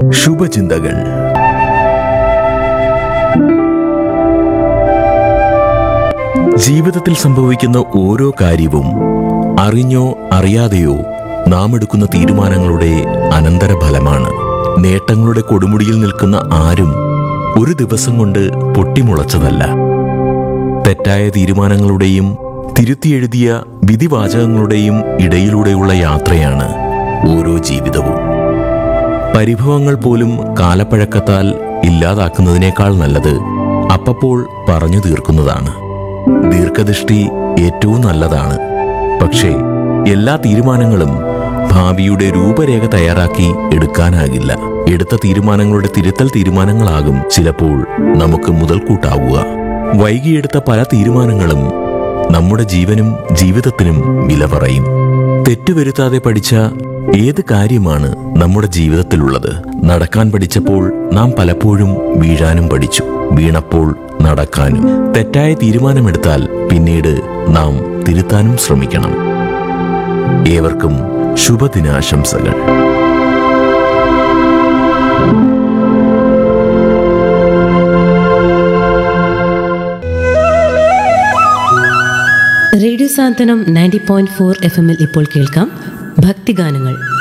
ശുഭചിന്തകൾ ജീവിതത്തിൽ സംഭവിക്കുന്ന ഓരോ കാര്യവും അറിഞ്ഞോ അറിയാതെയോ നാം എടുക്കുന്ന തീരുമാനങ്ങളുടെ അനന്തരഫലമാണ് നേട്ടങ്ങളുടെ കൊടുമുടിയിൽ നിൽക്കുന്ന ആരും ഒരു ദിവസം കൊണ്ട് പൊട്ടിമുളച്ചതല്ല തെറ്റായ തീരുമാനങ്ങളുടെയും തിരുത്തിയെഴുതിയ വിധിവാചകങ്ങളുടെയും ഇടയിലൂടെയുള്ള യാത്രയാണ് ഓരോ ജീവിതവും പരിഭവങ്ങൾ പോലും കാലപ്പഴക്കത്താൽ ഇല്ലാതാക്കുന്നതിനേക്കാൾ നല്ലത് അപ്പപ്പോൾ പറഞ്ഞു തീർക്കുന്നതാണ് ദീർഘദൃഷ്ടി ഏറ്റവും നല്ലതാണ് പക്ഷേ എല്ലാ തീരുമാനങ്ങളും ഭാവിയുടെ രൂപരേഖ തയ്യാറാക്കി എടുക്കാനാകില്ല എടുത്ത തീരുമാനങ്ങളുടെ തിരുത്തൽ തീരുമാനങ്ങളാകും ചിലപ്പോൾ നമുക്ക് മുതൽക്കൂട്ടാവുക വൈകിയെടുത്ത പല തീരുമാനങ്ങളും നമ്മുടെ ജീവനും ജീവിതത്തിനും വില പറയും തെറ്റുവരുത്താതെ പഠിച്ച ഏത് കാര്യമാണ് നമ്മുടെ ജീവിതത്തിലുള്ളത് നടക്കാൻ പഠിച്ചപ്പോൾ നാം പലപ്പോഴും വീഴാനും പഠിച്ചു വീണപ്പോൾ നടക്കാനും തെറ്റായ തീരുമാനമെടുത്താൽ പിന്നീട് നാം തിരുത്താനും ശ്രമിക്കണം ഏവർക്കും ശുഭദിനാശംസകൾ radio Santhwanam ninety point four F എമ്മിൽ ഇപ്പോൾ കേൾക്കാം ഭക്തിഗാനങ്ങൾ